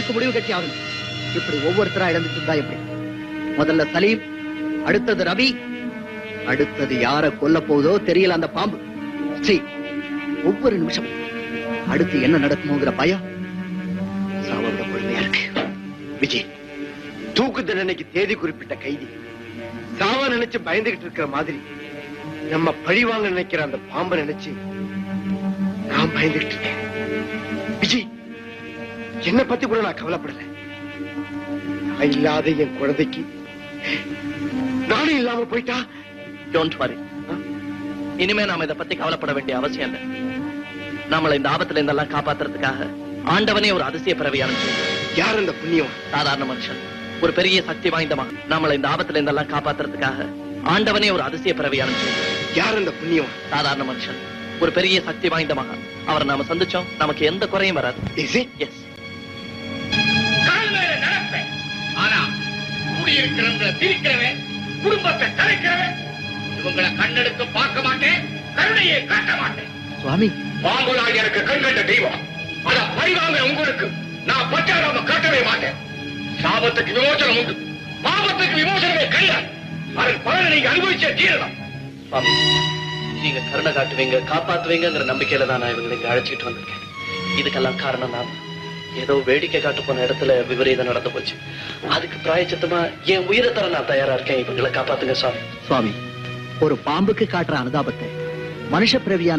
இதுக்கு முடிவு கட்டி ஆகணும் இப்படி ஒவ்வொருத்தரா இழந்துட்டு இருந்தா எப்படி முதல்ல சலீம் அடுத்தது ரவி அடுத்தது யார கொல்ல போகுதோ தெரியல அந்த பாம்பு ஸ்ரீ ஒவ்வொரு நிமிஷம் அடுத்து என்ன நடக்குமோங்கிற பயம் சாவோட கொடுமையா இருக்கு விஜய் தூக்கு தண்டனைக்கு தேதி குறிப்பிட்ட கைதி சாவ நினைச்சு பயந்துகிட்டு இருக்கிற மாதிரி நம்ம பழி வாங்க நினைக்கிற அந்த பாம்பை நினைச்சு நான் பயந்துகிட்டு இருக்கேன் விஜய் என்ன பத்தி கூட நான் கவலைப்படல நான் இல்லாத என் குழந்தைக்கு நானும் இல்லாம போயிட்டா டோன்ட் வரி இனிமே நாம இத பத்தி கவலைப்பட வேண்டிய அவசியம் இல்லை நம்மள இந்த ஆபத்துல இருந்தெல்லாம் காப்பாத்துறதுக்காக ஆண்டவனே ஒரு அதிசய பிறவி அனுப்பிச்சு யார் அந்த புண்ணியம் சாதாரண மனுஷன் ஒரு பெரிய சக்தி வாய்ந்த மகன் நம்மள இந்த ஆபத்துல இருந்தெல்லாம் காப்பாத்துறதுக்காக ஆண்டவனே ஒரு அதிசய பிறவி அனுப்பிச்சு யார் அந்த புண்ணியம் சாதாரண மனுஷன் ஒரு பெரிய சக்தி வாய்ந்த மகன் அவரை நாம சந்திச்சோம் நமக்கு எந்த குறையும் வராது Is it? எஸ் கால் மேல நடப்பேன் ஆனா குடியிருக்கிறவங்களை பிரிக்கிறவன் குடும்பத்தை கலைக்கிறவன் இவங்களை கண்ணெடுத்து பார்க்க மாட்டேன் கருணையை காட்ட மாட்டேன் சுவாமி பாம்புலால் எனக்கு கண் கண்ட தெய்வம் அத பழிவாங்க உங்களுக்கு நான் பச்சாராம காட்டவே மாட்டேன் சாபத்துக்கு விமோசனம் உண்டு பாவத்துக்கு விமோசனமே கிடையாது அதன் பலனை நீங்க அனுபவிச்சே தீரலாம் சுவாமி நீங்க கருணை காட்டுவீங்க காப்பாத்துவீங்கங்கிற நம்பிக்கையில தான் நான் இவங்களை இங்க அழைச்சிட்டு வந்திருக்கேன் இதுக்கெல்லாம் காரணம் நான் ஏதோ வேடிக்கை காட்டு போன இடத்துல விபரீதம் நடந்து போச்சு அதுக்கு பிராயச்சித்தமா என் உயிரை தர நான் தயாரா இருக்கேன் இவங்களை காப்பாத்துங்க சுவாமி சுவாமி ஒரு பாம்புக்கு காட்டுற அனுதாபத்தை மனுஷ பிறவியான